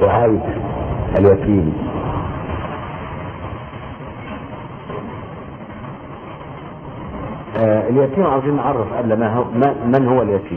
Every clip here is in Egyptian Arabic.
رعاية اليتيم آه اليتيم عاوزين نعرف قبل ما هو ما من هو اليتيم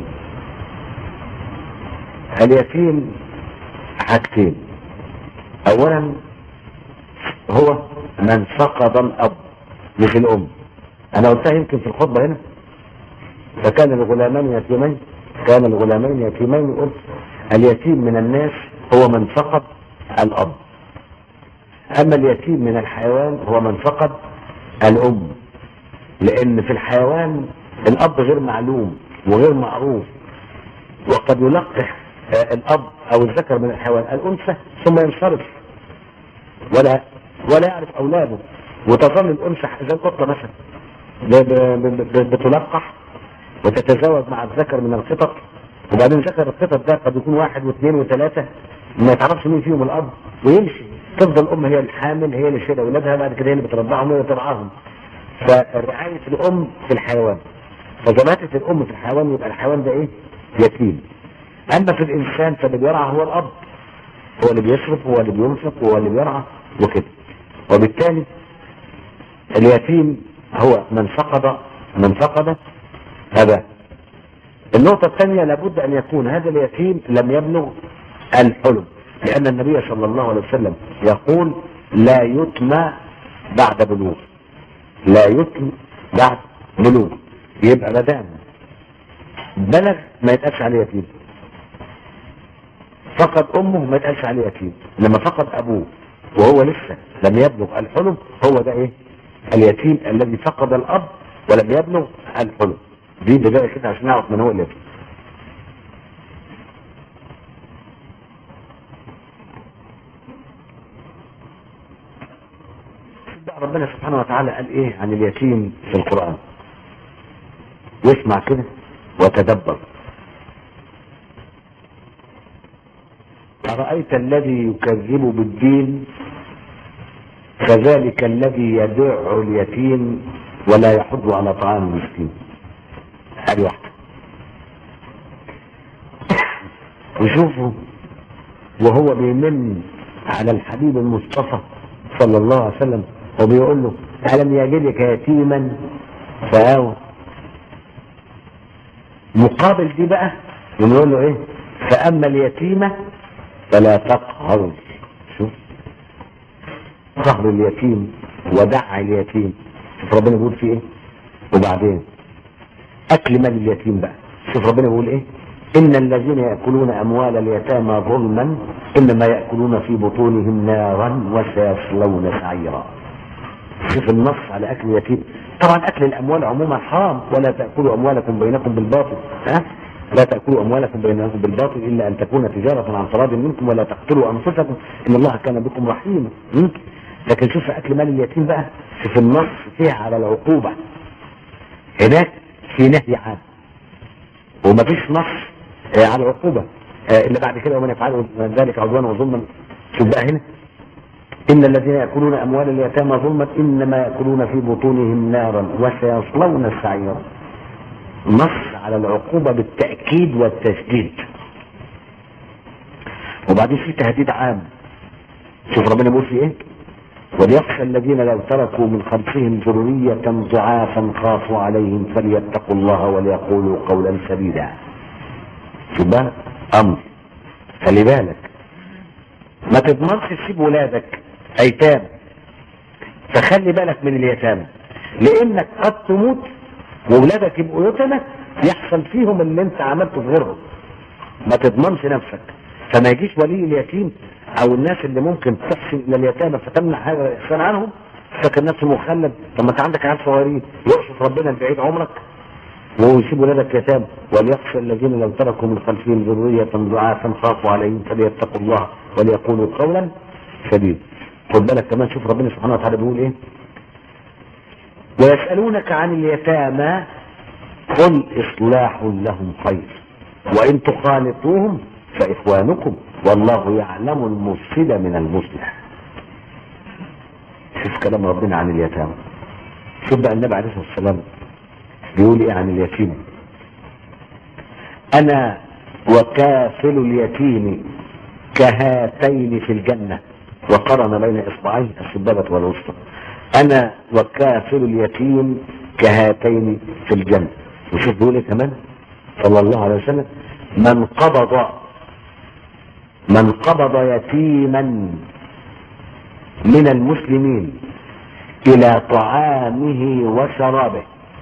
اليتيم حاجتين اولا هو من فقد الاب مش الام انا قلتها يمكن في الخطبه هنا فكان الغلامان يتيمين كان الغلامين يتيمين قلت اليتيم من الناس هو من فقد الاب اما اليتيم من الحيوان هو من فقد الام لان في الحيوان الاب غير معلوم وغير معروف وقد يلقح آه، الاب او الذكر من الحيوان الانثى ثم ينصرف ولا ولا يعرف اولاده وتظل الانثى زي القطه مثلا ب- ب- ب- بتلقح وتتزوج مع الذكر من القطط وبعدين ذكر القطط ده قد يكون واحد واثنين وثلاثه ما تعرفش مين فيهم الاب ويمشي تفضل الام هي الحامل هي اللي شايله اولادها بعد كده هي اللي بترضعهم وهي اللي بترعاهم فرعايه الام في الحيوان فجماعه الام في الحيوان يبقى الحيوان ده ايه؟ يتيم اما في الانسان فاللي بيرعى هو الاب هو اللي بيصرف هو اللي بينفق هو اللي بيرعى وكده وبالتالي اليتيم هو من فقد من فقد هذا النقطة الثانية لابد أن يكون هذا اليتيم لم يبلغ الحلم لأن النبي صلى الله عليه وسلم يقول لا يتمى بعد بلوغ لا يتم بعد بلوغ يبقى ما دام بلغ ما يتقالش عليه يتيم فقد امه ما يتقالش عليه يتيم لما فقد ابوه وهو لسه لم يبلغ الحلم هو ده ايه اليتيم الذي فقد الاب ولم يبلغ الحلم دي بدايه كده عشان نعرف من هو اليتيم بقى ربنا سبحانه وتعالى قال ايه عن اليتيم في القرآن واسمع كده وتدبر أرأيت الذي يكذب بالدين كذلك الذي يدع اليتيم ولا يحض على طعام المسكين هذه واحدة وشوفوا وهو بيمن على الحبيب المصطفى صلى الله عليه وسلم وبيقول له ألم يجدك يتيما فآوى مقابل دي بقى يقول له ايه فأما اليتيمة فلا تقهر شوف قهر اليتيم ودع اليتيم شوف ربنا بيقول فيه ايه وبعدين اكل مال اليتيم بقى شوف ربنا بيقول ايه ان الذين ياكلون اموال اليتامى ظلما انما ياكلون في بطونهم نارا وسيصلون سعيرا شوف النص على اكل اليتيم طبعا اكل الاموال عموما حرام ولا تاكلوا اموالكم بينكم بالباطل ها لا تاكلوا اموالكم بينكم بالباطل الا ان تكون تجاره عن تراض منكم ولا تقتلوا انفسكم ان الله كان بكم رحيما م? لكن شوف اكل مال اليتيم بقى شوف النص فيها على العقوبه هناك في نهي عام ومفيش نص آه، على العقوبه آه، الا بعد كده ومن يفعل ذلك عدوانا وظلما شوف بقى هنا إن الذين يأكلون أموال اليتامى ظلما إنما يأكلون في بطونهم نارا وسيصلون سعيرا نص على العقوبة بالتأكيد والتشديد وبعدين في تهديد عام شوف ربنا بيقول في ايه وليخشى الذين لو تركوا من خلفهم ذرية ضعافا خافوا عليهم فليتقوا الله وليقولوا قولا سديدا شوف بقى امر خلي بالك ما تضمنش تسيب ولادك ايتام فخلي بالك من اليتامى لانك قد تموت وولادك يبقوا يتامى يحصل فيهم اللي انت عملته في غيرهم ما تضمنش نفسك فما يجيش ولي اليتيم او الناس اللي ممكن تحسن الى اليتامى فتمنع هذا الاحسان عنهم فاكر نفسه مخلد طب ما انت عندك عيال صغيرين يقصف ربنا بعيد عمرك ويسيب ولادك يتامى وليخشى الذين لو تركوا من خلفهم ذرية ضعافا خافوا عليهم فليتقوا الله وليقولوا قولا سديدا خد بالك كمان شوف ربنا سبحانه وتعالى بيقول ايه ويسألونك عن اليتامى قل إصلاح لهم خير وإن تخالطوهم فإخوانكم والله يعلم المفسد من المصلح شوف كلام ربنا عن اليتامى شوف بقى النبي عليه الصلاة والسلام بيقول ايه عن اليتيم انا وكافل اليتيم كهاتين في الجنة وقرن بين إصبعيه السبابة والوسطى أنا وكافل اليتيم كهاتين في الجنة وشوف بيقول إيه كمان صلى الله عليه وسلم من قبض من قبض يتيما من المسلمين إلى طعامه وشرابه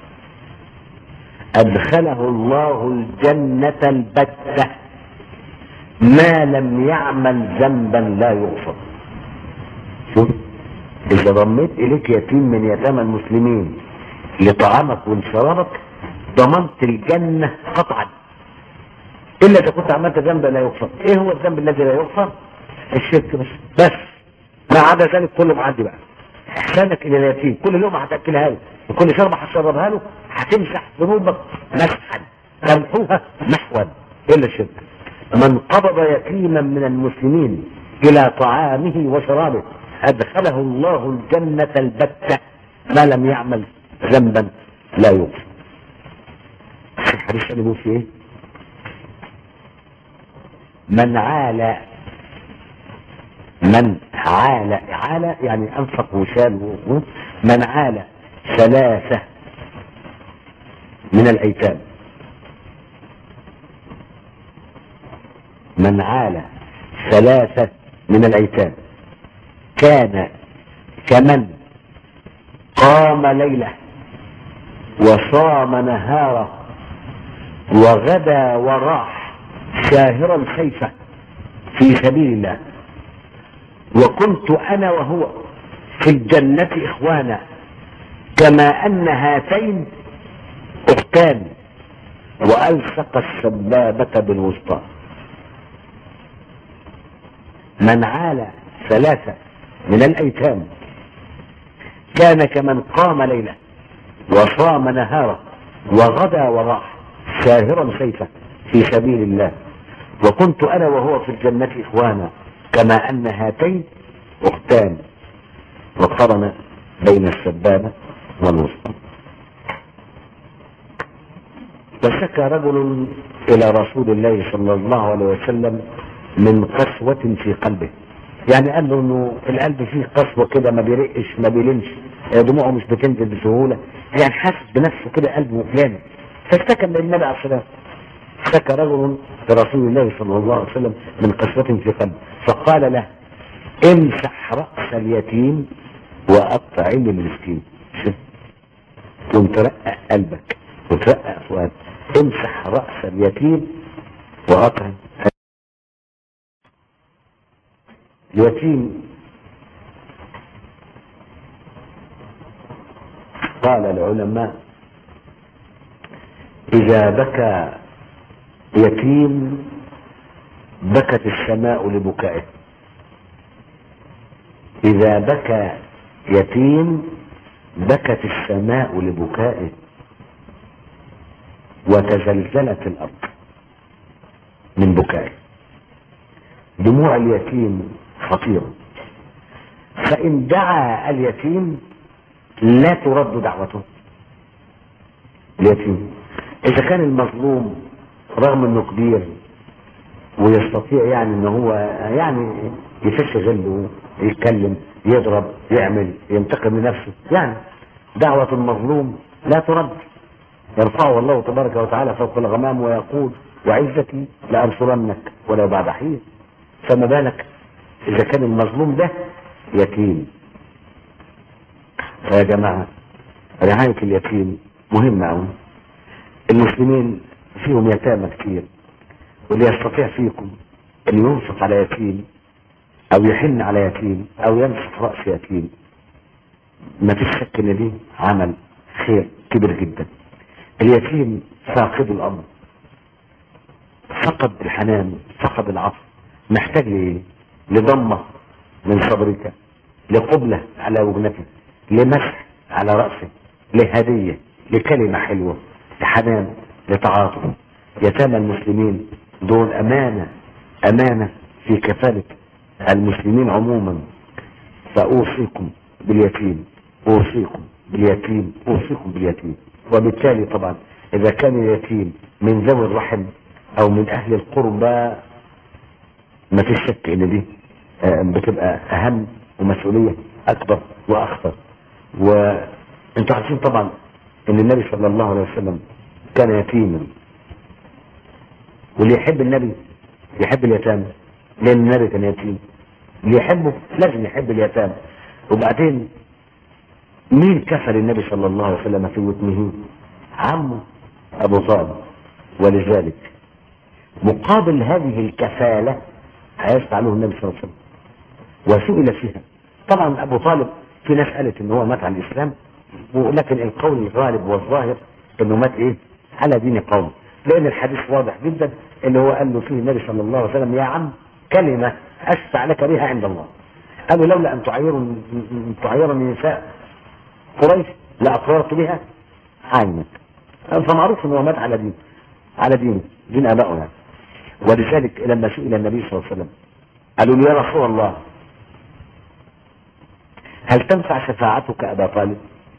أدخله الله الجنة البتة ما لم يعمل ذنبا لا يغفر شوف إذا ضميت إليك يتيم من يتامى المسلمين لطعامك ولشرابك ضمنت الجنة قطعا إلا إذا كنت عملت ذنبا لا يغفر إيه هو الذنب الذي لا يغفر؟ الشرك بس بس ما عدا ذلك كله معدي بقى احسانك الى اليتيم كل لقمه هتاكلها له وكل شربه هتشربها له هتمسح ذنوبك مسحا تمحوها محوا الا الشرك من قبض يتيما من المسلمين الى طعامه وشرابه ادخله الله الجنه البته ما لم يعمل ذنبا لا يغفر الحديث اللي بيقول فيه ايه من عال من عال عال يعني انفق وشال و- من عال ثلاثة من الايتام من عال ثلاثة من الايتام كان كمن قام ليلة وصام نهاره وغدا وراح شاهرا سيفه في سبيل الله وكنت انا وهو في الجنة اخوانا كما ان هاتين اختان والصق السبابة بالوسطى من عال ثلاثة من الايتام كان كمن قام ليلة وصام نهاره وغدا وراح شاهرا سيفه في سبيل الله وكنت انا وهو في الجنة اخوانا كما ان هاتين اختان وقرن بين السبابة والوسطى وشكى رجل الى رسول الله صلى الله عليه وسلم من قسوة في قلبه يعني قال له انه القلب فيه قسوة كده ما بيرقش ما بيلمش دموعه مش بتنزل بسهولة يعني حاسس بنفسه كده قلبه مفلان فاشتكى من النبي عليه الصلاة اشتكى رجل لرسول الله صلى الله عليه وسلم من قسوة في قلبه فقال له امسح رأس اليتيم وأطعم المسكين شوف كنت رقق قلبك وترقق فؤاد امسح رأس اليتيم وأطعم اليتيم قال العلماء إذا بكى يتيم بكت السماء لبكائه إذا بكى يتيم بكت السماء لبكائه وتزلزلت الأرض من بكائه دموع اليتيم خطيرة فإن دعا اليتيم لا ترد دعوته اليتيم إذا كان المظلوم رغم انه كبير ويستطيع يعني ان هو يعني يفش غله يتكلم يضرب يعمل ينتقم لنفسه يعني دعوة المظلوم لا ترد يرفعه الله تبارك وتعالى فوق الغمام ويقول وعزتي لأنصرنك ولو بعد حين فما بالك إذا كان المظلوم ده يتيم فيا جماعة رعاية اليتيم مهمة أوي المسلمين فيهم يتامى كتير واللي يستطيع فيكم ان ينفق على يتيم او يحن على يتيم او يمسك رأس يتيم ما فيش شك ان دي عمل خير كبير جدا اليتيم فاقد الامر فقد الحنان فقد العطف محتاج لايه لضمة من صبرك لقبلة على وجنته لمسح على رأسه لهدية لكلمة حلوة لحنان لتعاطف يتامى المسلمين دول أمانة أمانة في كفالة المسلمين عموما فأوصيكم باليتيم أوصيكم باليتيم أوصيكم باليتيم وبالتالي طبعا إذا كان اليتيم من ذوي الرحم أو من أهل القربى ما فيش شك ان دي آه، بتبقى اهم ومسؤولية اكبر واخطر وانتوا عارفين طبعا ان النبي صلى الله عليه وسلم كان يتيما واللي يحب النبي يحب اليتامى لان النبي كان يتيم اللي يحبه لازم يحب اليتامى وبعدين مين كفل النبي صلى الله عليه وسلم في وتمه عمه ابو طالب ولذلك مقابل هذه الكفالة هيسعى له النبي صلى الله عليه وسلم وسئل فيها طبعا ابو طالب في ناس قالت ان هو مات على الاسلام ولكن القول الغالب والظاهر انه مات ايه على دين قومه لان الحديث واضح جدا اللي هو قال له فيه النبي صلى الله عليه وسلم يا عم كلمة اشفع لك بها عند الله قالوا لولا ان تعيروا تعيرني نساء قريش لاقررت بها عينك فمعروف ان هو مات على دين على دينه دين ابائه يعني ولذلك لما سئل النبي صلى الله عليه وسلم قالوا له يا رسول الله هل تنفع شفاعتك ابا طالب؟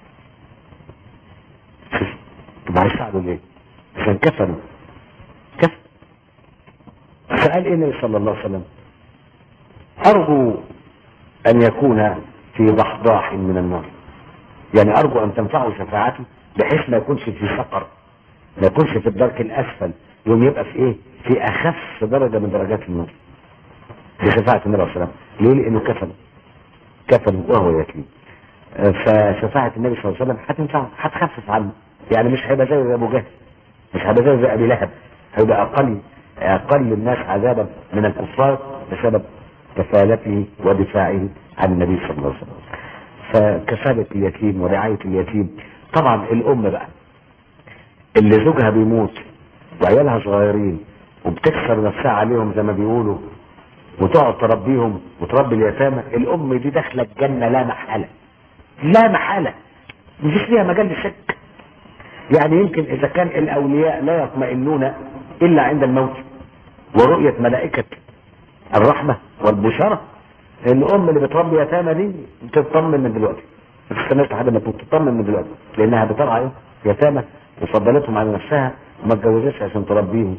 طب هيساعدوا ليه؟ عشان كفنوا كفن فقال ايه النبي صلى الله عليه وسلم؟ ارجو ان يكون في ضحضاح من النار يعني ارجو ان تنفعه شفاعتي بحيث ما يكونش في سقر ما يكونش في الدرك الاسفل يوم يبقى في ايه في اخف درجة من درجات النار بشفاعة النبي صلى الله عليه وسلم ليه لانه كفن كفن وهو يتيم آه، فشفاعة النبي صلى الله عليه وسلم هتنفع هتخفف عنه يعني مش هيبقى زي ابو جهل مش هيبقى زي زي ابي لهب هيبقى اقل اقل الناس عذابا من الكفار بسبب كفالته ودفاعه عن النبي صلى الله عليه وسلم فكفالة اليتيم ورعاية اليتيم طبعا الام بقى اللي زوجها بيموت وعيالها صغيرين وبتكسر نفسها عليهم زي ما بيقولوا وتقعد تربيهم وتربي اليتامى الام دي داخله الجنه لا محاله لا محاله مفيش فيها مجال للشك يعني يمكن اذا كان الاولياء لا يطمئنون الا عند الموت ورؤيه ملائكه الرحمه والبشاره الام اللي بتربي يتامى دي تطمن من دلوقتي ما تستناش لحد ما تموت تطمن من دلوقتي لانها بترعى ايه يتامى وفضلتهم على نفسها وما اتجوزتش عشان تربيهم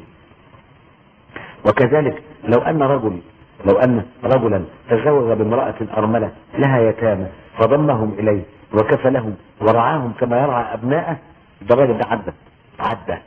وكذلك لو ان رجل لو ان رجلا تزوج بامرأة ارملة لها يتامى فضمهم اليه وكفلهم ورعاهم كما يرعى ابناءه ده الراجل ده عدى عدى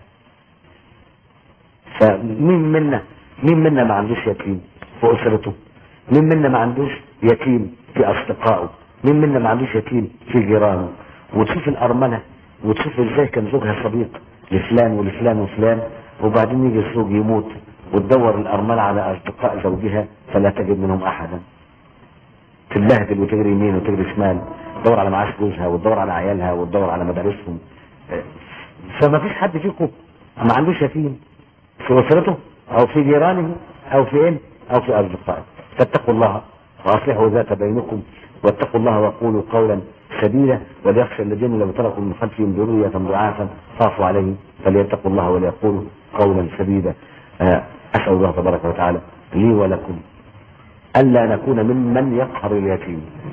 فمين منا مين منا ما عندوش يتيم في اسرته مين منا ما عندوش يتيم في اصدقائه مين منا ما عندوش يتيم في جيرانه وتشوف الارمله وتشوف ازاي كان زوجها صديق لفلان ولفلان وفلان وبعدين يجي الزوج يموت وتدور الارمله على اصدقاء زوجها فلا تجد منهم احدا تتبهدل وتجري يمين وتجري شمال تدور على معاش جوزها وتدور على عيالها وتدور على مدارسهم فما فيش حد فيكم ما عندوش يتيم في اسرته او في جيرانه او في ايه او في اصدقائه فاتقوا الله واصلحوا ذات بينكم واتقوا الله وقولوا قولا سديدا وليخشى الذين لو تركوا من خلفهم ذرية ضعافا خافوا عليهم فليتقوا الله وليقولوا قولا سديدا آه، اسال الله تبارك وتعالى لي ولكم الا نكون ممن يقهر اليتيم